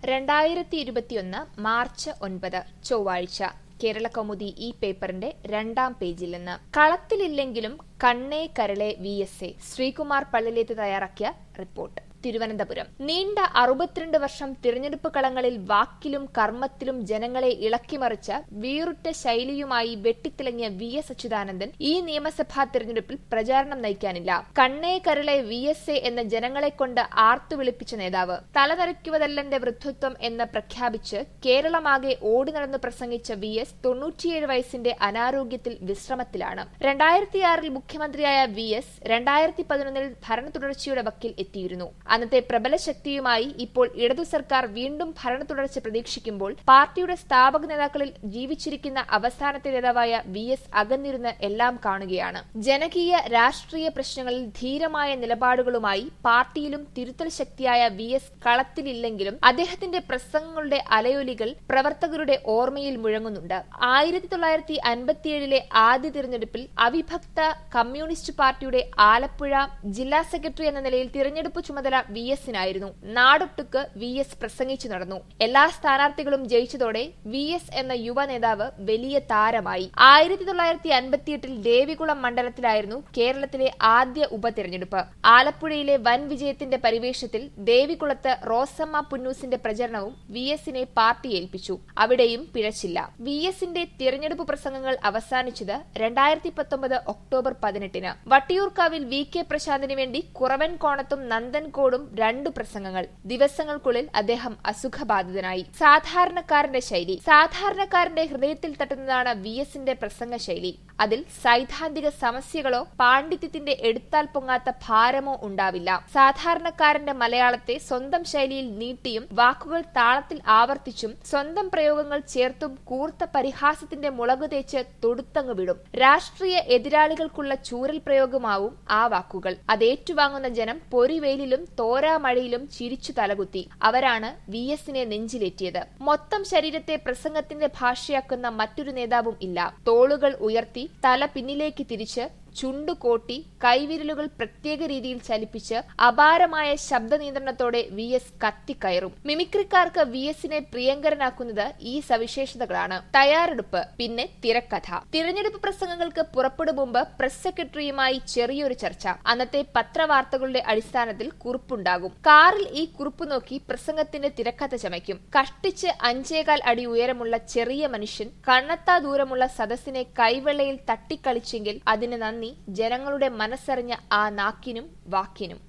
രണ്ടായിരത്തി ഇരുപത്തിയൊന്ന് മാർച്ച് ഒൻപത് ചൊവ്വാഴ്ച കേരള കൗമുദി ഈ പേപ്പറിന്റെ രണ്ടാം പേജിൽ നിന്ന് കളത്തിലില്ലെങ്കിലും കണ്ണേ കരളെ V S A Sreekumar Pallilethu തയ്യാറാക്കിയ റിപ്പോർട്ട് തിരുവനന്തപുരം നീണ്ട അറുപത്തിരണ്ട് വർഷം തിരഞ്ഞെടുപ്പ് കളങ്ങളിൽ വാക്കിലും കർമ്മത്തിലും ജനങ്ങളെ ഇളക്കിമറിച്ച വീറുറ്റ ശൈലിയുമായി വെട്ടിത്തിളങ്ങിയ വി എസ് അച്യുതാനന്ദൻ ഈ നിയമസഭാ തിരഞ്ഞെടുപ്പിൽ പ്രചാരണം നയിക്കാനില്ല കണ്ണേ കരളെ വി എസ് എ എന്ന ജനങ്ങളെ കൊണ്ട് ആർത്തു വിളിപ്പിച്ച നേതാവ് തലനരയ്ക്കുവതല്ലെന്റെ വൃദ്ധത്വം എന്ന് പ്രഖ്യാപിച്ച് കേരളമാകെ ഓടി നടന്ന് പ്രസംഗിച്ച വി എസ് തൊണ്ണൂറ്റിയേഴ് വയസ്സിന്റെ അനാരോഗ്യത്തിൽ വിശ്രമത്തിലാണ് രണ്ടായിരത്തിയാറിൽ മുഖ്യമന്ത്രിയായ വി എസ് രണ്ടായിരത്തി പതിനൊന്നിൽ ഭരണ തുടർച്ചയുടെ വക്കിൽ എത്തിയിരുന്നു അന്നത്തെ പ്രബല ശക്തിയുമായി ഇപ്പോൾ ഇടതു സർക്കാർ വീണ്ടും ഭരണ തുടർച്ച പ്രതീക്ഷിക്കുമ്പോൾ പാർട്ടിയുടെ സ്ഥാപക നേതാക്കളിൽ ജീവിച്ചിരിക്കുന്ന അവസാനത്തെ നേതാവായ വി എസ് അകന്നിരുന്ന് എല്ലാം കാണുകയാണ് ജനകീയ രാഷ്ട്രീയ പ്രശ്നങ്ങളിൽ ധീരമായ നിലപാടുകളുമായി പാർട്ടിയിലും തിരുത്തൽ ശക്തിയായ വി എസ് കളത്തിലില്ലെങ്കിലും അദ്ദേഹത്തിന്റെ പ്രസംഗങ്ങളുടെ അലയൊലികൾ പ്രവർത്തകരുടെ ഓർമ്മയിൽ മുഴങ്ങുന്നുണ്ട് ആയിരത്തി തൊള്ളായിരത്തി അൻപത്തിയേഴിലെ ആദ്യ തിരഞ്ഞെടുപ്പിൽ അവിഭക്ത കമ്മ്യൂണിസ്റ്റ് പാർട്ടിയുടെ ആലപ്പുഴ ജില്ലാ സെക്രട്ടറി എന്ന നിലയിൽ തിരഞ്ഞെടുപ്പ് ചുമതല വി എസിനായിരുന്നു നാടൊട്ടുക്ക് വി എസ് പ്രസംഗിച്ചു നടന്നു എല്ലാ സ്ഥാനാർത്ഥികളും ജയിച്ചതോടെ വി എസ് എന്ന യുവ നേതാവ് വലിയ താരമായി ആയിരത്തി തൊള്ളായിരത്തി അൻപത്തിയെട്ടിൽ ദേവികുളം മണ്ഡലത്തിലായിരുന്നു കേരളത്തിലെ ആദ്യ ഉപതെരഞ്ഞെടുപ്പ് ആലപ്പുഴയിലെ വൻ വിജയത്തിന്റെ പരിവേഷത്തിൽ ദേവികുളത്ത് റോസമ്മ പുന്നൂസിന്റെ പ്രചരണവും വി എസിനെ പാർട്ടി ഏൽപ്പിച്ചു അവിടെയും പിഴച്ചില്ല വി എസിന്റെ തിരഞ്ഞെടുപ്പ് പ്രസംഗങ്ങൾ അവസാനിച്ചത് രണ്ടായിരത്തി പത്തൊമ്പത് ഒക്ടോബർ പതിനെട്ടിന് വട്ടിയൂർക്കാവിൽ വി കെ പ്രശാന്തിന് വേണ്ടി കുറവൻ കോണത്തും നന്ദൻകോടും രണ്ടു പ്രസംഗങ്ങൾ ദിവസങ്ങൾക്കുള്ളിൽ അദ്ദേഹം അസുഖബാധിതനായി സാധാരണക്കാരന്റെ ശൈലി സാധാരണക്കാരന്റെ ഹൃദയത്തിൽ തട്ടുന്നതാണ് വി എസിന്റെ പ്രസംഗ ശൈലി അതിൽ സൈദ്ധാന്തിക സമസ്യകളോ പാണ്ഡിത്യത്തിന്റെ എടുത്താൽ പൊങ്ങാത്ത ഭാരമോ ഉണ്ടാവില്ല സാധാരണക്കാരന്റെ മലയാളത്തെ സ്വന്തം ശൈലിയിൽ നീട്ടിയും വാക്കുകൾ താളത്തിൽ ആവർത്തിച്ചും സ്വന്തം പ്രയോഗങ്ങൾ ചേർത്തും കൂർത്ത പരിഹാസത്തിന്റെ മുളകു തേച്ച് തൊടുത്തങ്ങ് വിടും രാഷ്ട്രീയ എതിരാളികൾക്കുള്ള ചൂരൽ പ്രയോഗമാവും ആ വാക്കുകൾ അതേറ്റുവാങ്ങുന്ന ജനം പൊരിവെയിലും തോരാമഴയിലും ചിരിച്ചു തലകുത്തി അവരാണ് വി എസിനെ നെഞ്ചിലേറ്റിയത് മൊത്തം ശരീരത്തെ പ്രസംഗത്തിന്റെ ഭാഷയാക്കുന്ന മറ്റൊരു നേതാവും ഇല്ല തോളുകൾ ഉയർത്തി തല പിന്നിലേക്ക് തിരിച്ച് ചുണ്ടുകോട്ടി കൈവിരലുകൾ പ്രത്യേക രീതിയിൽ ചലിപ്പിച്ച് അപാരമായ ശബ്ദ നിയന്ത്രണത്തോടെ വി എസ് കത്തിക്കയറും മിമിക്രിക്കാർക്ക് വി എസിനെ പ്രിയങ്കരനാക്കുന്നത് ഈ സവിശേഷതകളാണ് തയ്യാറെടുപ്പ് പിന്നെ തിരക്കഥ തിരഞ്ഞെടുപ്പ് പ്രസംഗങ്ങൾക്ക് പുറപ്പെടും മുമ്പ് പ്രസ് സെക്രട്ടറിയുമായി ചെറിയൊരു ചർച്ച അന്നത്തെ പത്രവാർത്തകളുടെ അടിസ്ഥാനത്തിൽ കുറിപ്പുണ്ടാകും കാറിൽ ഈ കുറിപ്പ് നോക്കി പ്രസംഗത്തിന്റെ തിരക്കഥ ചമയ്ക്കും കഷ്ടിച്ച് അഞ്ചേകാൽ അടി ഉയരമുള്ള ചെറിയ മനുഷ്യൻ കണ്ണത്താ ദൂരമുള്ള സദസ്സിനെ കൈവെള്ളയിൽ തട്ടിക്കളിച്ചെങ്കിൽ അതിന് നന്ദി ജനങ്ങളുടെ മനസ്സറിഞ്ഞ ആ നാക്കിനും വാക്കിനും